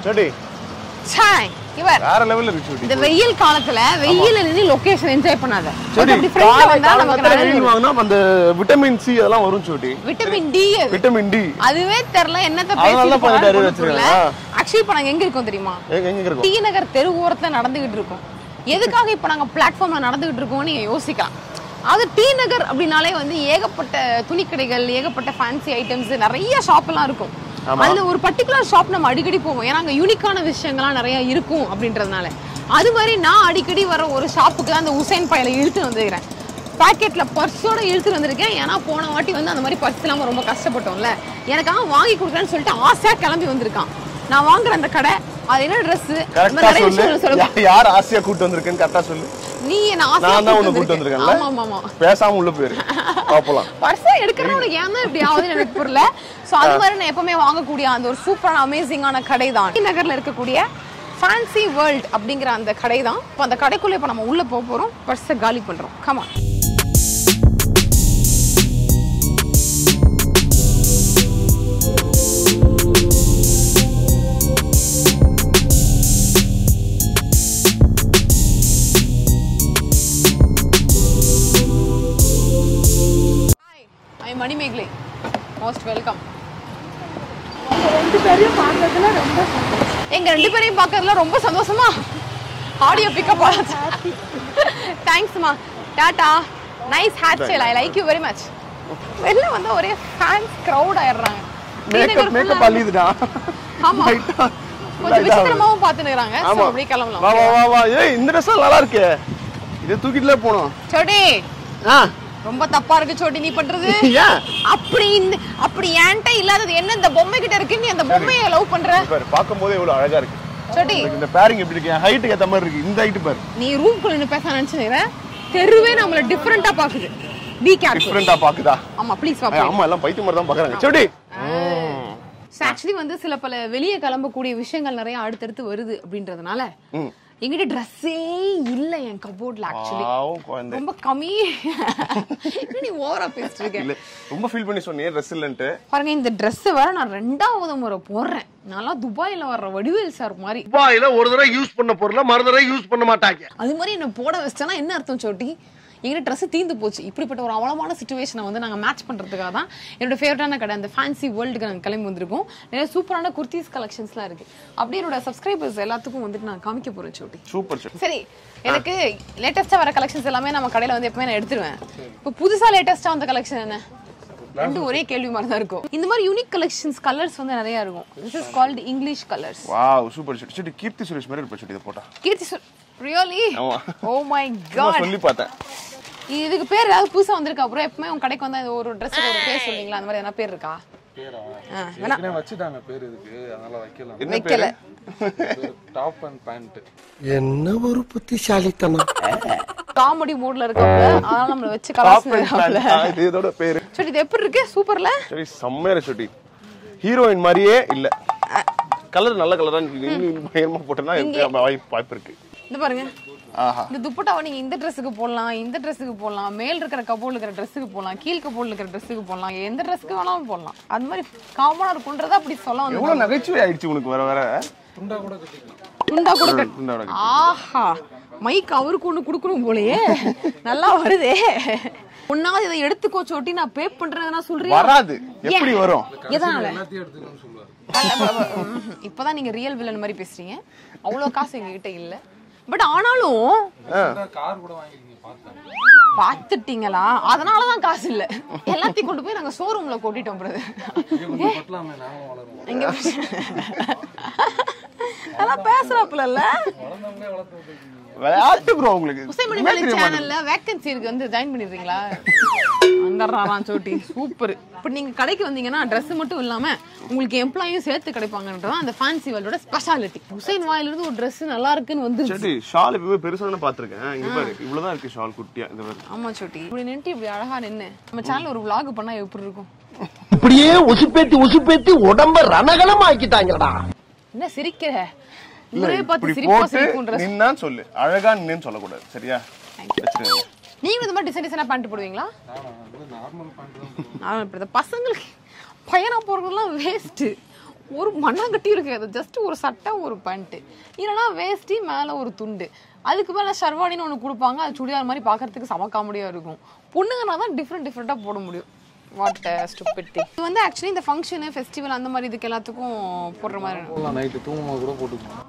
சோடி சாய் இவர் வேற லெவல்ல இருக்கு சோடி இந்த வெயில் காலத்துல வெயில்ல நின்னு லொகேஷன் என்ஜாய் பண்ணாத சோடி அப்படி ஃப்ரெண்ட்ல வந்தா நமக்கு காலத்துல நல்லது. வெயில் வாங்கினா அந்த விட்டமின் சி அதெல்லாம் வரும் சோடி விட்டமின் டி விட்டமின் டி அதுவே தெரியல என்னத்த அதனால தான் பதினெட்டு அறுபது பேசி வச்சிருக்காங்க. ஆக்சுவலி இப்ப நாங்க எங்க இருக்கோம் தெரியுமா எங்க எங்க இருக்கும் டி நகர் தெரு ஓரத்துல நடந்துகிட்டு இருக்கோம் எதுக்காக இப்ப நாங்க பிளாட்ஃபார்ம்ல நடந்துகிட்டு இருக்கோம்னு நீங்க யோசிக்கலாம் அது டி நகர் அப்படின்னாலே வந்து ஏகப்பட்ட துணிக்கடைகள் ஏகப்பட்ட ஃபேன்சி ஐட்டம்ஸ் நிறைய ஷாப் எல்லாம் இருக்கும் அதுல ஒரு பர்டிகுலர் ஷாப் நம்ம அடிக்கடி போவோம் ஏன்னா அங்க யூனிக்கான விஷயங்கள்லாம் நிறைய இருக்கும் அப்படின்றதுனால அது மாதிரி நான் அடிக்கடி வர ஒரு ஷாப்புக்கு தான் அந்த உசைன் பயலை இழுத்து வந்துக்கிறேன் பாக்கெட்ல பர்ஸோட இழுத்துட்டு வந்திருக்கேன் ஏன்னா போன வாட்டி வந்து அந்த மாதிரி பர்ஸ் இல்லாம ரொம்ப கஷ்டப்பட்டோம்ல எனக்காக வாங்கி கொடுக்குறேன்னு சொல்லிட்டு ஆசையா கிளம்பி வந்திருக்கான் நான் வாங்குற அந்த கடை அது என்ன ட்ரெஸ் கரெக்டா நிறைய சொல்லு விஷயம் சொல்லு யா- யார் ஆசையா கூட்டு வந்திருக்கேன்னு கரெக்டா சொல்லு நீ என்ன ஆசையா நான் தான் உன்னை கூட்டு கூட்டு வந்திருக்க. வந்திருக்கேன்ல ஆமா ஆமா ஆமா பேசாம உள்ள போயிரு பாப்பலாம் பர்ஸை எடுக்கிறவங்க உனக்கு ஏன் தான் இப்படி ஆகுதுன்னு எனக்கு புரியல சோ அது மாதிரி நான் எப்பவுமே வாங்கக்கூடிய அந்த ஒரு சூப்பரான அமேசிங்கான கடை தான் டி நகர்ல இருக்கக்கூடிய ஃபேன்சி வேர்ல்ட் அப்படிங்கிற அந்த கடை தான் இப்போ அந்த கடைக்குள்ள இப்போ நம்ம உள்ள போக போறோம் பர்ஸை காலி பண்றோம் கமா hi I Manimegalai most welcome ரெண்டு பேரையும் பார்க்கறதுல ரொம்ப சந்தோஷம் எங்க ரெண்டு பேரையும் பார்க்கறதுல ரொம்ப சந்தோஷமா ஆடியோ பிக்கப் ஆச்சு தேங்க்ஸ்மா tata nice hair style I like you very much வெளில வந்தா ஒரே ஃபேன்ஸ் கிரவுட் ஆயிடுறாங்க மேக்கப் மேக்கப் அள்ளிதுடா ஆமா கொஞ்சம் விசித்திரமாவும் பாத்துனுறாங்க சோ ஆமா அப்படியே வா கிளம்பலாம் வா வா வா ஏய் இந்த ட்ரெஸ் நல்லா இருக்கே இதை தூக்கிட்டுல போனோம் சோடி ஆ ரொம்ப தப்பா இருக்கு சோடி நீ பண்றது ஏன் அப்படி இந்த அப்படி என்கிட்ட இல்லாதது என்ன இந்த பொம்மை கிட்ட இருக்கு நீ அந்த பொம்மையை லவ் பண்ற பாரு பாக்கும்போதே இவ்வளவு அழகா இருக்கு சோடி எனக்கு இந்த பேரிங் எப்படி இருக்கு என் ஹைட்டுக்கு ஏத்த மாதிரி இருக்கு இந்த ஹைட் பாரு நீ ரூம் குள்ள நின்னு பேச நினைச்சுக்கிறேன் தெருவே நம்மள டிஃபரெண்டா பாக்குது பி கேர்ஃபுல் டிஃபரெண்டா பாக்குதா ஆமா ப்ளீஸ் வா ஏய், அம்மா எல்லாம் பைத்தியம் மாதிரி தான் பாக்குறாங்க செடி ஆக்சுவலி வந்து சில பல வெளியே கிளம்பக்கூடிய விஷயங்கள் நிறைய அடுத்தடுத்து வருது அப்படின்றதுனால எங்கிட்ட ட்ரெஸ்ஸே இல்ல என் கபோர்ட்ல ஆக்சுவலி பாவம் குழந்தை ரொம்ப கம்மி என்ன நீ ஓவரா பேசிட்டு இருக்க இல்ல ரொம்ப ஃபீல் பண்ணி சொன்னியே ட்ரெஸ் இல்லன்ட்டு பாருங்க இந்த Dress வேற நான் ரெண்டாவது முறை போடுறேன் நல்லா துபாயில வர்ற வடிவேல் சார் மாதிரி துபாயில ஒரு தடவை யூஸ் பண்ண பொருளை மறு தடவை யூஸ் பண்ண மாட்டாங்க அது மாதிரி என்ன போட வச்சேன்னா என்ன அர்த்தம் சோட்டி எங்கிட்ட ட்ரெஸ் தீந்து போச்சு இப்படிப்பட்ட ஒரு அவலமான சுச்சுவேஷனை வந்து நாங்கள் மேட்ச் பண்ணுறதுக்காக தான் என்னோட ஃபேவரட்டான கடை அந்த ஃபேன்சி வேர்ல்டுக்கு நாங்கள் கிளம்பி வந்திருக்கோம் நிறைய சூப்பரான குர்த்திஸ் கலெக்ஷன்ஸ்லாம் இருக்கு அப்படியே என்னோட சப்ஸ்கிரைபர்ஸ் எல்லாத்துக்கும் வந்துட்டு நான் காமிக்க போறேன் சோட்டி சூப்பர் செடி சரி எனக்கு லேட்டஸ்டா வர கலெக்ஷன்ஸ் எல்லாமே நம்ம கடையில வந்து எப்பவுமே நான் எடுத்துருவேன் இப்போ புதுசா லேட்டஸ்டா வந்த கலெக்ஷன் என்ன ரெண்டும் ஒரே கேள்வி மாதிரி தான் இருக்கும் இந்த மாதிரி யூனிக் கலெக்ஷன்ஸ் கலர்ஸ் வந்து நிறைய இருக்கும் this is called English colours wow super செடி செடி கீர்த்தி சுரேஷ் மாதிரி இருப்பா செடி இதை போட்டா கீர்த்தி சொல் ரியலி ஆமா. ஓ மை நான் காட் சொல்லி பார்த்தேன் இதுக்கு பேர் ஏதாவது புதுசா வந்திருக்கா அப்புறம் எப்பவுமே உங்க கடைக்கு வந்தா இந்த ஒரு ட்ரெஸ்ஸுக்கு ஒரு பேர் சொல்றீங்களா அந்த மாதிரி எதனா பேர் இருக்கா ஆ, வேணா ஏற்கனவே வச்சுட்டாங்க பேர் இதுக்கு அதனால வைக்கலாம் என்ன வைக்கல பேரு டாப் அண்ட் பேண்ட் என்ன ஒரு புத்திசாலித்தனம் காமெடி மூட்ல இருக்காப்ல அதனால நம்மள வச்சு டாப் அண்ட் கலாசுல பேண்ட் இது இதோட பேரு சரி இது எப்படி இருக்கு சூப்பர்ல சரி செம்மையா இருக்கு செடி ஹீரோயின் மாதிரியே இல்ல கலர் நல்ல கலரா இன்னும் பயமா போட்டேன்னா எப்படி வாய்ப்பு வாய்ப்பு இருக்கு இந்த பாருங்க ஆஹா இந்த துப்பட்டாவை நீங்க இந்த ட்ரெஸ்ஸுக்கு போடலாம் இந்த ட்ரெஸ்ஸுக்கு போடலாம் மேல் இருக்கிற கபோர்ட்ல இருக்கிற ட்ரெஸ்ஸுக்கு போடலாம் கீழ் கபோர்ட்ல இருக்கிற ட்ரெஸ்ஸுக்கு போடலாம் எந்த ட்ரெஸ்க்கு வேணாலும் போடலாம் அது மாதிரி காமனா இருக்குன்றத அப்படி சொல்ல வந்து எவ்வளவு நகைச்சுவை ஆயிடுச்சு உனக்கு வர வர துண்டா கூட கட்டிக்கலாம் துண்டா கூட கட்- துண்டா கூட ஆஹா மைக் அவருக்கு ஒண்ணு குடுக்கணும் போலயே நல்லா வருதே ஒன்னாவது இதை எடுத்துக்கோ சோட்டி நான் பே பண்றேன் நான் சொல்றேன் வராது எப்படி வரும் எதனால எல்லாத்தையும் எடுத்துக்கணும்னு சொல்லுவாரு ம்ஹும். இப்பதான் நீங்க ரியல் வில்லன் மாதிரி பேசுறீங்க அவ்வளவு காசு எங்க கிட்ட இல்ல பட் ஆனாலும் கார் கூட வாங்கிருக்கீங்க பார்த்தேன் பாத்துட்டீங்களா அதனாலதான் காசு இல்ல எல்லாத்தையும் கொண்டு போய் நாங்க ஷோரூம்ல கொட்டிட்டோம் பிரதர் இங்க கொஞ்சம் பட்டலாமே நாங்களும் வளருவோம் இங்க அதெல்லாம் பேசுறாப்புல வளர்ந்தவங்களே வளர்த்து விட்டுருக்கீங்க விளையாட்டு ப்ரோ உங்களுக்கு உசைமணி என்ன மேல தெரியுமா? சேனல்ல வேகன்சி இருக்கு வந்து ஜாயின் பண்ணிடுறீங்களா வந்துடுறாராம் சோட்டி சூப்பர் இப்ப நீங்க கடைக்கு வந்தீங்கன்னா Dress மட்டும் இல்லாம உங்களுக்கு எம்ப்ளாயும் சேர்த்து கிடைப்பாங்கன்றதான் அந்த ஃபேன்சி வேர்ல்டோட ஸ்பெஷாலிட்டி உசைன் வாயில இருந்து ஒரு Dress நல்லா இருக்குன்னு வந்து சரி ஷால் எப்பவுமே பெருசா தானே பாத்திருக்கேன் இங்க பாரு இவ்வளவுதான் இருக்கு ஷால் குட்டியா இந்த பாரு ஆமா சோட்டி இப்படி நின்று இப்படி அழகா நின்னு நம்ம சேனல்ல ஒரு vlog பண்ணா எப்படி இருக்கும் இப்படியே உசுப்பேத்தி உசுப்பேத்தி உடம்ப ரணகலம் ஆக்கிட்டாங்கடா என்ன சிரிக்கிற இல்ல ஊரே இப்படி பார்த்து சிரிப்பா போட்டு சிரிப்புன்ற நின்னான்னு சொல்லு அழகா நின்னு சொல்லக்கூடாது சரியா வச்சிருங்க நீங்களும் இந்த மாதிரி டிசைன் டிசைனா பேண்ட் போடுவீங்களா நானா வந்து நார்மல் பேண்ட் தான் போடுவேன். நான் இப்படி இந்த பசங்களுக்கு பையனா போறதெல்லாம் வேஸ்ட் ஒரு மண்ணாங்கட்டி இருக்கு அது ஜஸ்ட் ஒரு சட்டை ஒரு பேண்ட் இல்லைன்னா வேஷ்டி மேல ஒரு துண்டு அதுக்கு மேல ஷர்வானின்னு ஒன்று கொடுப்பாங்க அது சுடிதார் மாதிரி பார்க்கறதுக்கு செம காமெடியா இருக்கும் பொண்ணுங்கன்னா தான் டிஃப்ரெண்ட் டிஃப்ரெண்டா போட முடியும் வாட் ஸ்டூபிட் இது வந்து ஆக்சுவலி இந்த ஃபங்க்ஷனு ஃபெஸ்டிவல் அந்த மாதிரி இதுக்கு எல்லாத்துக்கும் போடுற மாதிரி போடலாம் நைட்டு தூங்கும்போது கூட போட்டுக்கலாம்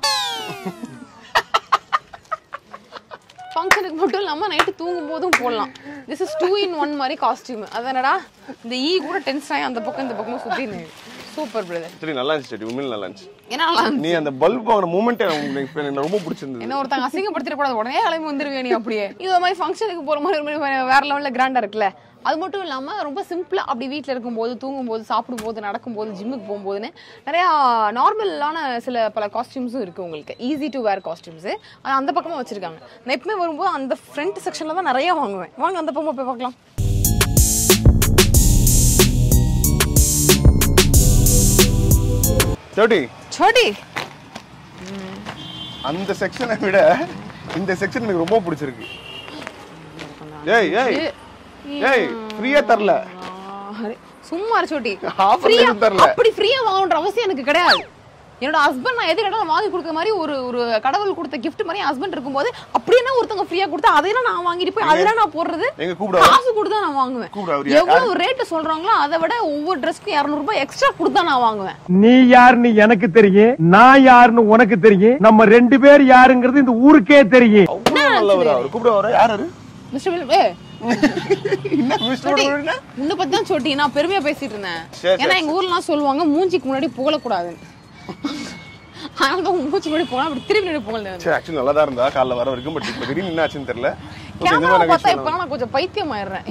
ஃபங்க்ஷனுக்கு மட்டும் இல்லாம நைட்டு தூங்கும் போதும் போடலாம் this is two in one மாதிரி காஸ்டியூம் அதானடா இந்த ஈ கூட டென்ஷன் ஆகி அந்த பக்கம் இந்த பக்கமும் சுத்தி சூப்பர் பிரதர் சரி நல்லா இருந்துச்சு செடி உண்மையில நல்லா இருந்துச்சு ஏன்னா நல்லா நீ அந்த பல்ப் வாங்கின மூமெண்ட் எனக்கு ரொம்ப பிடிச்சிருந்தது என்ன ஒருத்தங்க அசிங்கப்படுத்திட கூடாது உடனே கிளம்பி வந்துருவே நீ அப்படியே இது மாதிரி ஃபங்க்ஷனுக்கு போற மாதிரி ஒரு மாதிரி வேற லெவல்ல கிராண்டா இருக்குல்ல அது மட்டும் இல்லாம ரொம்ப சிம்பிளா அப்படி வீட்ல இருக்கும்போது தூங்கும்போது சாப்பிடும்போது நடக்கும்போது ஜிம்முக்கு போகும்போதுன்னு நிறைய நார்மலான சில பல காஸ்டியூம்ஸும் இருக்கு உங்களுக்கு ஈஸி டு வேர் காஸ்டியூம்ஸ் அது அந்த பக்கமா வச்சிருக்காங்க நான் எப்பவுமே வரும்போது அந்த ஃப்ரண்ட் செக்ஷன்ல தான் நிறைய வாங்குவேன் வாங்க அந்த பக்கமா போய் பார்க்கலாம் சோடி சோடி அந்த செக்ஷனை விட இந்த செக்ஷன் எனக்கு ரொம்ப பிடிச்சிருக்கு ஏய் ஏய் ஏய் ஃப்ரீயா தரல அரே, சும்மா இரு சோட்டி Offer ஃப்ரீயா எதுவும் தரல. அப்படி ஃப்ரீயா வாங்கணுன்ற அவசியம் எனக்கு கிடையாது என்னோட ஹஸ்பண்ட் நான் எது கேட்டாலும் வாங்கி கொடுக்குற மாதிரி ஒரு ஒரு கடவுள் கொடுத்த gift மாதிரி ஹஸ்பண்ட் இருக்கும்போது அப்படி என்ன ஒருத்தவங்க ஃப்ரீயா கொடுத்தா அதையெல்லாம் நான் வாங்கிட்டு போய் அதெல்லாம் நான் போடுறது எங்க கூப்பிட காசு கொடுத்தா நான் வாங்குவேன் கூப்பிடு அவரு யார்? எவ்வளவு ரேட் சொல்றாங்களோ அதை விட ஒவ்வொரு ட்ரெஸ்க்கு இருநூறு ரூபாய் எக்ஸ்ட்ரா கொடுத்தா நான் வாங்குவேன் நீ யாருன்னு எனக்கு தெரியும் நான் யாருன்னு உனக்கு தெரியும் நம்ம ரெண்டு பேர் யாருங்கிறது இந்த ஊருக்கே தெரியும் அவ்வளவு நல்லவர் அவர் கூப்பிட வர யார் அவரு மிஸ்டர் வில்லம் ஏ என்ன மிஸ்டர் விடுங்க உன்னை பத்தி தான் சொட்டி நான் பெருமையா பேசிட்டு இருந்தேன் சரி, ஏன்னா எங்க ஊர்லாம் சொல்லுவாங்க மூஞ்சிக்கு முன்னாடி புகழக்கூடாதுன்னு அதனால தான் உன் மூஞ்சி முன்னாடி போனா அப்படி திரும்பி நின்று புகழ் சரி ஆக்சுவலி நல்லா தான் இருந்தா காலைல வர வரைக்கும் பட் இப்போ திடீர்னு என்ன ஆச்சுன்னு தெரியல Okay, இந்த கேமரா மாதிரி பார்த்தா நிகழ்ச்சி இப்ப நான் கொஞ்சம் பைத்தியம் ஆயிடுறேன்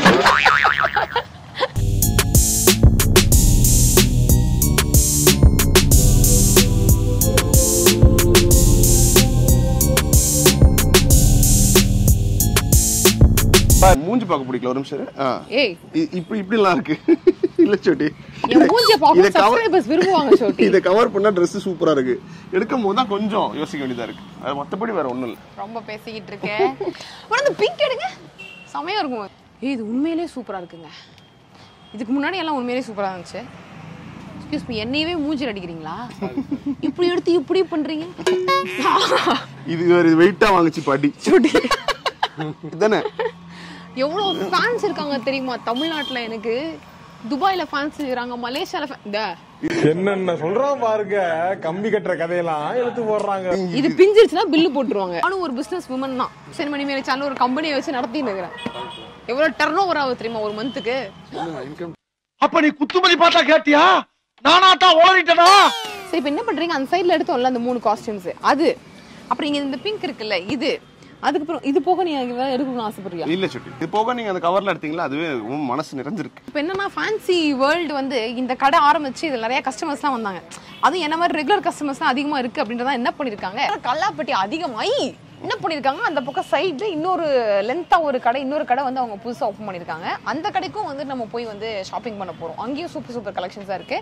பா, மூஞ்சி பார்க்க பிடிக்கல ஒரு நிமிஷம் இரு. ஆ. ஏய் இ- இப்படி இப்படிலாம் இருக்கு இல்ல சோட்டி என் மூஞ்சிய பார்க்க இதை cover- subscribers விரும்புவாங்க சோட்டி இதை கவர் பண்ணா Dress சூப்பரா இருக்கு எடுக்கும் போது தான் கொஞ்சம் யோசிக்க வேண்டியதா இருக்கு அது மத்தபடி வேற ஒண்ணும் இல்ல ரொம்ப பேசிக்கிட்டு இருக்கேன் அப்புறம் அந்த பிங்க் எடுங்க செமையா இருக்கும் ஏய் இது உண்மையிலேயே சூப்பரா இருக்குங்க இதுக்கு முன்னாடி எல்லாம் உண்மையிலேயே சூப்பரா இருந்துச்சு எக்ஸ்கியூஸ் மீ என்னையவே மூஞ்சில் அடிக்கிறீங்களா இப்படி எடுத்து இப்படி பண்றீங்க இது வேற இது வெயிட்டா வாங்குச்சு பாட்டி தானே எவ்வளவு ஃபேன்ஸ் இருக்காங்க தெரியுமா தமிழ்நாட்டுல எனக்கு துபாயில ஃபேன்ஸ் இருக்காங்க மலேசியால fa- இந்த என்னென்ன சொல்றான் பாருங்க கம்பி கட்டுற கதையெல்லாம் எடுத்து போடுறாங்க இது பிஞ்சிருச்சுன்னா பில்லு போட்டுருவாங்க நானும் ஒரு பிசினஸ் உமன் தான் சென்மணி மேலே சேனல் ஒரு கம்பெனியை வச்சு நடத்திட்டு இருக்கிறேன் எவ்வளவு டர்ன் ஓவர் ஆகுது தெரியுமா ஒரு மந்த்துக்கு அப்ப நீ குத்துமதி பார்த்தா கேட்டியா நானாட்டா ஓடிட்டனா சரி இப்போ என்ன பண்றீங்க அந்த சைடுல எடுத்தோம்ல அந்த மூணு காஸ்டியூம்ஸ் அது அப்புறம் இங்க இந்த பிங்க் இருக்குல்ல இது அதுக்கப்புறம் இது போக நீ எனக்கு வேற எடுக்கணும்னு ஆசைப்படுறியா இல்ல சுட்டி இது போக நீங்க அந்த கவர்ல எடுத்தீங்களா அதுவே உன் மனசு நிறைஞ்சிருக்கு இப்போ என்னன்னா ஃபேன்சி வேர்ல்டு வந்து இந்த கடை ஆரம்பிச்சு இதுல நிறைய கஸ்டமர்ஸ்லாம் வந்தாங்க அதுவும் என்ன மாதிரி ரெகுலர் கஸ்டமர்ஸ் தான் அதிகமா இருக்கு அப்படின்றத என்ன பண்ணிருக்காங்க கல்லாப்பட்டி அதிகமாயி என்ன பண்ணிருக்காங்க அந்த பக்கம் சைடுல இன்னொரு லென்த்தா ஒரு கடை இன்னொரு கடை வந்து அவங்க புதுசா ஓப்பன் பண்ணிருக்காங்க அந்த கடைக்கும் வந்து நம்ம போய் வந்து ஷாப்பிங் பண்ண போறோம் அங்கேயும் சூப்பர் சூப்பர் கலெக்ஷன்ஸா இருக்கு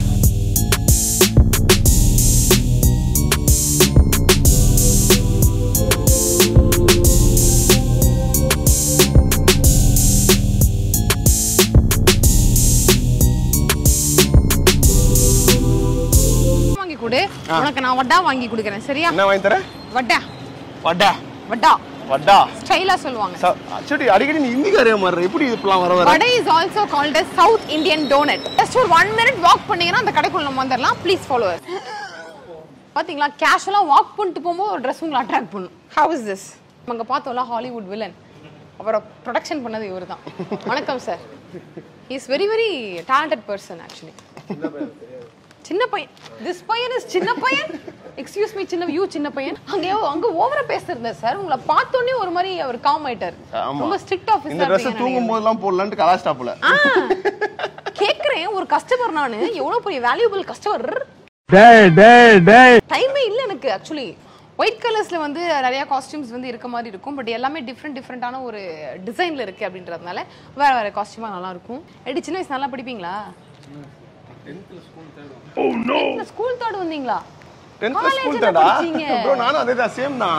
வாங்கி கொடு உனக்கு நான் வட்டா வாங்கி கொடுக்குறேன் சரியா என்ன வாங்கி தர வட்டா வடா வட்டா வடா ஸ்டைலா சொல்லுவாங்க ச- சுட்டி அடிக்கடி நீ ஹிந்திக்காரியா மாறுற எப்படி இப்பெல்லாம் வர வர vada is also called as south Indian donut just ஒரு ஒன் மினிட் வாக் பண்ணீங்கன்னா அந்த கடைக்குள்ள நம்ம வந்துடலாம் ப்ளீஸ் ஃபாலோ பாத்தீங்களா கேஷுவலா வாக் பண்ணிட்டு போகும்போது ஒரு ட்ரெஸ் உங்களை அட்ராக்ட் பண்ணும் ஹவ் இஸ் திஸ் அங்க பார்த்தோம்ல ஹாலிவுட் வில்லன் அவரை ப்ரொடக்ஷன் பண்ணது இவர் தான் வணக்கம் sir is very very talented person actually சின்ன பையன் திஸ் பையன் இஸ் சின்ன பையன் எக்ஸ்கியூஸ் மீ சின்ன யூ சின்ன பையன் அங்க அங்க ஓவரா பேசுறேன் சார் உங்களை பார்த்தோன்னே ஒரு மாதிரி அவர் காம் ஆயிட்டார் ஆமா. ரொம்ப ஸ்ட்ரிக்ட் இந்த ட்ரெஸ் ஆஃபீஸர் தூங்கும் போதெல்லாம் போடலான்ட்டு கலாஸ்டாப்ல ஆ, கேக்குறேன் ஒரு கஸ்டமர் நானு எவ்வளவு பெரிய வேல்யூபிள் கஸ்டமர் டேய் டேய் டேய் டைமே இல்ல எனக்கு ஆக்சுவலி ஒயிட் கலர்ஸ்ல வந்து நிறைய காஸ்டியூம்ஸ் வந்து இருக்க மாதிரி இருக்கும் பட் எல்லாமே டிஃப்ரெண்ட் டிஃப்ரெண்டான ஒரு டிசைன்ல இருக்கு அப்படின்றதுனால வேற வேற காஸ்டியூமா நல்லா இருக்கும் எப்படி சின்ன வயசு நல்லா படிப்பீங்களா ஸ்கூல் தேர்ட் வந்தீங்களா டென்த்ல College ஸ்கூல் என்ன தாடா படிச்சீங்க? ப்ரோ நானும் அதே தான் சேம் தான்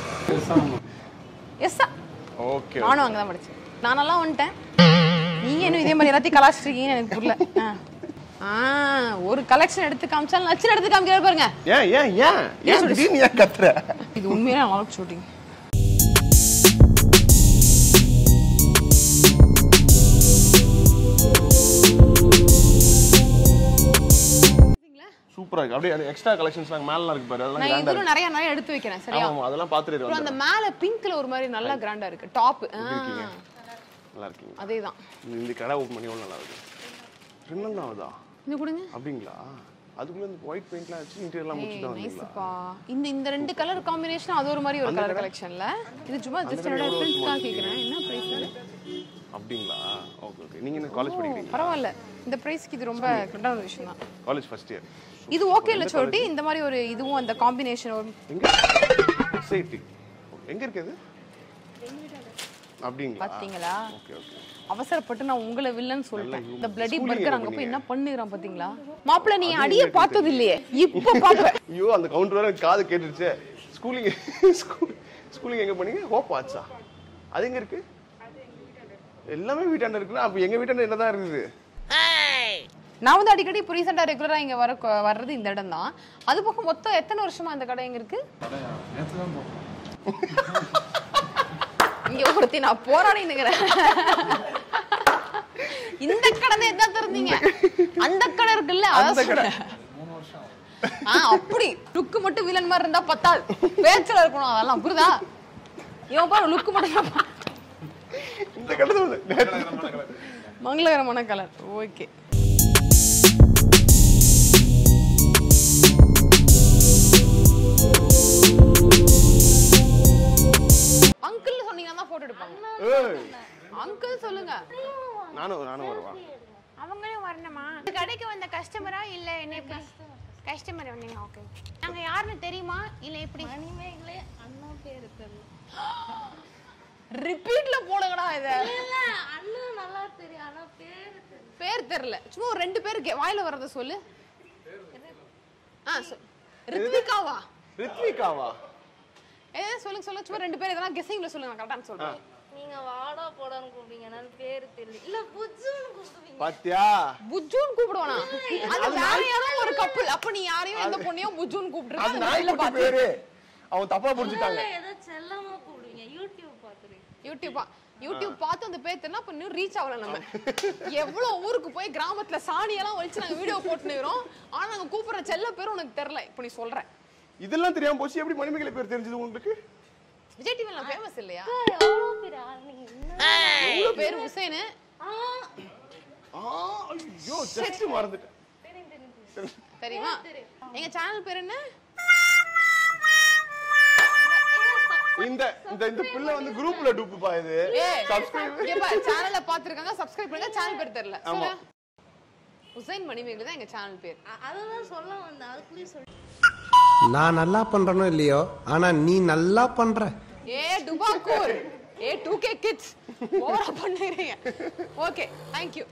எஸ் ஓகே நானும் அங்கதான் படிச்சேன் நானெல்லாம் வந்துட்டேன் நீங்க இன்னும் இதே மாதிரி எல்லாத்தையும் கலாச்சிருக்கீங்கன்னு எனக்கு புரியல ஆ. ஆ ஒரு கலெக்ஷன் எடுத்து காமிச்சாலும் நச்சுன்னு எடுத்து காமிக்கிறாரு பாருங்க ஏன் ஏன் ஏன் ஏன் திடீர்னு ஏன் கத்துற இது உண்மையிலே நல்லா இருக்கு ஷூட்டிங் சூப்பரா இருக்கு அப்படியே எக்ஸ்ட்ரா கலெக்ஷன்ஸ் நாங்க மேல இருக்கு பாரு அதெல்லாம் நான் கிராண்டா இதுல நிறைய நிறைய எடுத்து வைக்கிறேன் சரியா ஆமா ஆமா அதெல்லாம் பாத்துட்டு அப்புறம் அந்த வந்து மேல பிங்க்ல ஒரு மாதிரி நல்லா கிராண்டா இருக்கு டாப் இருக்கீங்க? நல்லா இருக்கீங்க அதேதான் இந்த கடை ஓப்பன் பண்ணி எவ்வளவு நல்லா இருக்கு ரெண்டு நாள் தான் ஆகுதா இந்த கொடுங்க அப்படிங்களா அதுக்குள்ள இந்த ஒயிட் பெயிண்ட்லாம் வச்சு இன்டீரியர்லாம் முடிச்சுட்டு தான் வந்தீங்களா நைஸ்ப்பா இந்த இந்த ரெண்டு கலர் காம்பினேஷன் அது ஒரு மாதிரி ஒரு கலர் கலெக்ஷன்ல இது சும்மா ஜஸ்ட் என்னோட பிரிண்ட் தான் கேக்குறேன் என்ன பிரைஸ் அப்படிங்களா ஓகே ஓகே நீங்க என்ன காலேஜ் படிக்கிறீங்க பரவாயில்ல இந்த பிரைஸ்க்கு இது ரொம்ப ரெண்டாவது ஒரு விஷயம் தான் காலேஜ் ஃபர்ஸ்ட் இயர் இது ஓகே இல்ல சோட்டி இந்த மாதிரி ஒரு இதுவும் அந்த காம்பினேஷன் ஒரு எங்க எஸ்ஐடி எங்க இருக்கு அது அப்படிங்களா பாத்தீங்களா ஓகே ஓகே அவசரப்பட்டு நான் உங்களை வில்லன்னு சொல்லிட்டேன் இந்த பிளடி Schooling பர்கர் என்ன அங்க போய் பண்ணீங்க? என்ன பண்ணுகிறான் பாத்தீங்களா மாப்பிள்ள நீ அடியே பார்த்தது இல்லையே இப்ப பாப்ப ஐயோ அந்த கவுண்டர் வேற எனக்கு காது கேட்டுருச்சு ஸ்கூலிங் ஸ்கூல் ஸ்கூலிங் எங்க பண்ணீங்க ஹோப் ஆச்சா அது எங்க இருக்கு எல்லாமே வீட்டாண்ட இருக்குன்னா அப்ப எங்க வீட்டாண்ட என்னதான் இருக்குது நான் வந்து அடிக்கடி இப்போ ரீசெண்டாக ரெகுலராக இங்கே வர வர்றது இந்த இடம் தான் அது போக மொத்தம் எத்தனை வருஷமா இந்த கடை எங்க இருக்கு இங்க ஒருத்தி நான் போராடி நிக்கிறேன் இந்த கடை தான் என்ன திறந்தீங்க அந்த கடை இருக்குல்ல அந்த அதான் கடை. சொல்றேன். ஆ அப்படி லுக்கு மட்டும் வில்லன் மாதிரி இருந்தா பத்தாது பேச்சுல இருக்கணும் அதெல்லாம் புரியுதா இவன் பாரு லுக்கு மட்டும் தான் பா- இந்த கடை தான் நேத்து மங்களகரமான கலர் ஓகே அங்கிள் சொன்னீங்கன்னா தான் போட்டோ எடுப்பாங்க ஏய், அங்கிள் சொல்லுங்க நானும் நானும் வருவா அவங்களும் வரணுமா இந்த கடைக்கு வந்த கஸ்டமரா இல்ல என்ன எப்படி கஸ்டமர் வந்தீங்க ஓகே நாங்க யாருன்னு தெரியுமா இல்ல எப்படி மணிமேகலை அண்ணா பேரு தெரியல ரிப்பீட்ல போடுங்கடா இத இல்ல அண்ணா நல்லா தெரியும் ஆனா பேரு தெரியல பேர் தெரியல சும்மா ஒரு ரெண்டு பேர் கே- வாயில வர்றத சொல்லு ஆ சொல் ரித்விகாவா ரித்விகாவா ஏ சொல்லுங்க சொல்லுங்க சும்மா ரெண்டு பேர் எதனா கெஸிங்ல சொல்லுங்க நான் கரெக்டான சொல்றேன் நீங்க வாடா போடான்னு கூப்பிடுங்க நான் பேரு தெரியல இல்ல புஜ்ஜுன்னு கூப்பிடுவீங்க பாத்தியா புஜ்ஜுன்னு கூப்பிடுவானா அது வேற யாரோ ஒரு கப்பல் அப்ப நீ யாரையும் எந்த பொண்ணையும் புஜ்ஜுன்னு அது கூப்பிட்டுருக்க நாய்க்குட்டி பேரு அவன் தப்பா புரிஞ்சுட்டாங்க இல்ல ஏதோ செல்லமா கூப்பிடுவீங்க யூடியூப் பாத்துருக்கீங்க யூடியூபா யூடியூப் பார்த்து அந்த பேர் தெரினா அப்ப இன்னும் ரீச் ஆகல நம்ம எவ்வளவு ஊருக்கு போய் கிராமத்துல சாணியெல்லாம் ஒழிச்சு நாங்க வீடியோ போட்டுக்கிறோம் ஆனா நாங்க கூப்பிடுற செல்ல பேர் உனக்கு தெரியல இப்ப நீ சொல்ற இதெல்லாம் தெரியாம போச்சு எப்படி மணிமேகலை பேர் தெரிஞ்சது உங்களுக்கு விஜய் டிவில ஃபேமஸ் இல்லையா எவ்வளவு பேர் ஆள் நீங்க என்ன எவ்வளவு பேர் உசேனு ஆ, ஆ ஐயோ ஜஸ்ட் மறந்துட்டேன் தெரியுமா எங்க சேனல் பேர் என்ன இந்த இந்த இந்த பிள்ளை வந்து குரூப்ல டூப்புப்பா இது ஏய் சப்ஸ்கிரைப் இங்க பாரு சேனல்ல பாத்துருக்காங்க சப்ஸ்கிரைப் பண்ணுங்க சேனல் பேர் தெரியல ஆமா. சொல்லு. உசைன் மணிமேகலை தான் எங்க சேனல் பேர் அ- அததான் சொல்ல வந்தேன் அதுக்குள்ளேயே சொல்லி நான் நல்லா பண்றேனோ இல்லையோ ஆனா நீ நல்லா பண்ற ஏ டுபாக்கூர் ஏ டூ கே கிட்ஸ் ஓவரா பண்ணுறீங்க ஓகே தேங்க்யூ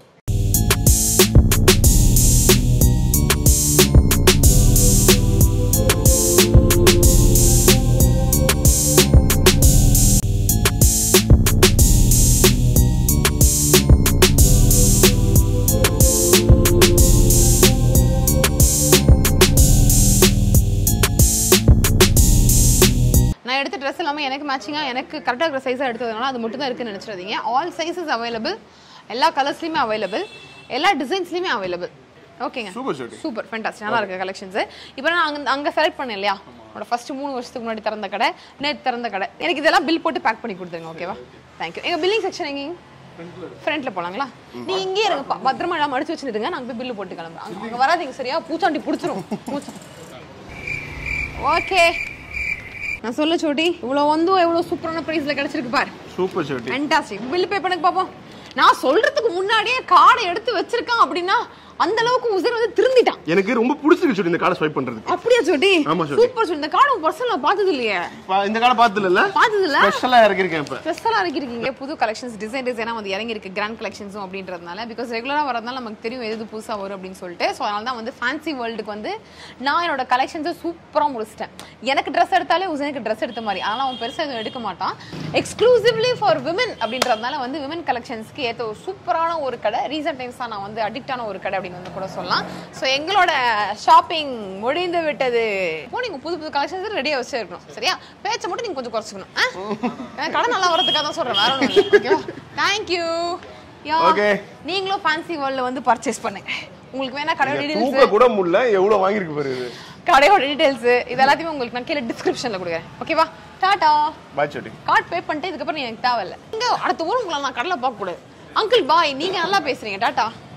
நான் எடுத்த ட்ரெஸ் எல்லாமே எனக்கு மேட்சிங்காக எனக்கு கரெக்டாக இருக்கிற சைஸாக எடுத்ததுனால அது மட்டும் தான் இருக்குன்னு நினச்சிடாதீங்க ஆல் சைஸஸ் அவைலபிள் எல்லா கலர்ஸ்லையுமே அவைலபிள் எல்லா டிசைன்ஸ்லையுமே அவைலபிள் ஓகேங்க Super, Shruti. சூப்பர் ஃபேண்டாஸ்டிக் நல்லா இருக்கு கலெக்ஷன்ஸ் இப்போ நான் அங்கே அங்கே செலக்ட் பண்ணேன் இல்லையா என்னோட ஃபர்ஸ்ட் மூணு வருஷத்துக்கு முன்னாடி திறந்த கடை நேற்று திறந்த கடை எனக்கு இதெல்லாம் பில் போட்டு பேக் பண்ணி கொடுத்துருங்க ஓகேவா தேங்க்யூ எங்கள் பில்லிங் செக்ஷன் எங்கேயும் ஃப்ரண்ட்ல போலாங்களா நீ இங்கேயே இருங்க ப- பத்திரமா எல்லாம் மடிச்சு வச்சுருங்க நாங்க போய் பில்லு போட்டு கிளம்புறோம் அங்க- அங்க வராதீங்க சரியா பூச்சாண்டி பிடிச்சிரும் பூச்சா ஓகே நான் சொல்ல சோட்டி இவ்வளவு வந்து எவ்வளவு சூப்பரான பிரைஸ்ல கிடைச்சிருக்கு பாரு super Shruti fantastic bill pay பண்ணுங்க பாப்போம் நான் சொல்றதுக்கு முன்னாடியே கார்டை எடுத்து வச்சிருக்கான் அப்படின்னா அந்த அளவுக்கு உசர் வந்து திருந்திட்டான் எனக்கு ரொம்ப பிடிச்சிருக்கு ஷர்ட்டி இந்த கார்டை ஸ்வைப் பண்றதுக்கு அப்படியா சோட்டி ஆமா, சோட்டி. சூப்பர் சோட்டி இந்த கார்டு பர்சனல் நான் பார்த்தது இல்லையே பா- இந்த கார்டை பார்த்ததுல பார்த்தது இல்ல ஸ்பெஷலா இறக்கிருக்கேன் இப்ப ஸ்பெஷலாக இறக்கிருக்கீங்க புது கலெக்ஷன்ஸ் டிசைன் டிசைனாக வந்து இறங்கிருக்கு கிராண்ட் கலெக்ஷன்ஸும் அப்படின்றதுனால பிகாஸ் ரெகுலராக வரதுனால நமக்கு தெரியும் எது புதுசாக வரும் அப்படின்னு சொல்லிட்டு ஸோ அதனால தான் வந்து ஃபேன்சி வேர்ல்டுக்கு வந்து நான் என்னோட கலெக்ஷன்ஸை சூப்பராக முடிச்சிட்டேன் எனக்கு ட்ரெஸ் எடுத்தாலே உசனுக்கு ட்ரெஸ் எடுத்த மாதிரி அதனால் அவன் பெருசாக எதுவும் எடுக்க மாட்டான் எக்ஸ்க்ளூசிவ்லி ஃபார் விமன் அப்படின்றதுனால வந்து விமன் கலெக்ஷன்ஸ்க்கு ஏற்ற ஒரு சூப்பரான ஒரு கடை ரீசெண்ட் டைம்ஸ் தான் நான் வந்து அடிக்டான ஒரு கடை அப்படின்னு அப்படின்னு வந்து கூட சொல்லலாம் ஸோ எங்களோட ஷாப்பிங் முடிந்து விட்டது இப்போ நீங்க புது புது கலெக்ஷன்ஸ் ரெடியாக வச்சிருக்கணும் சரியா பேச்சை மட்டும் நீங்க கொஞ்சம் குறைச்சிக்கணும் ஆ? எனக்கு கடை நல்லா வரதுக்காக தான் சொல்றேன் வேற ஒன்றும் இல்லை ஓகேவா தேங்க்யூ Okay. நீங்களும் ஃபேன்சி வேர்ல்ட்ல வந்து பர்ச்சேஸ் பண்ணுங்க உங்களுக்கு வேணா கடையோட தூக்க டீடைல்ஸ் கூட முடியல எவ்வளவு வாங்கியிருக்கு பாரு இது கடையோட டீடைல்ஸ் இது எல்லாத்தையுமே உங்களுக்கு நான் கீழே டிஸ்கிரிப்ஷன்ல கொடுக்குறேன் ஓகேவா டாடா பாய் சோட்டி கார்டு பே பண்ணிட்டு இதுக்கப்புறம் எனக்கு தேவையில்ல நீங்க அடுத்த ஊர் உங்களை நான் கடலை பார்க்க கூடாது அங்கிள் பாய் நீங்க நல்லா பேசுறீங்க டாடா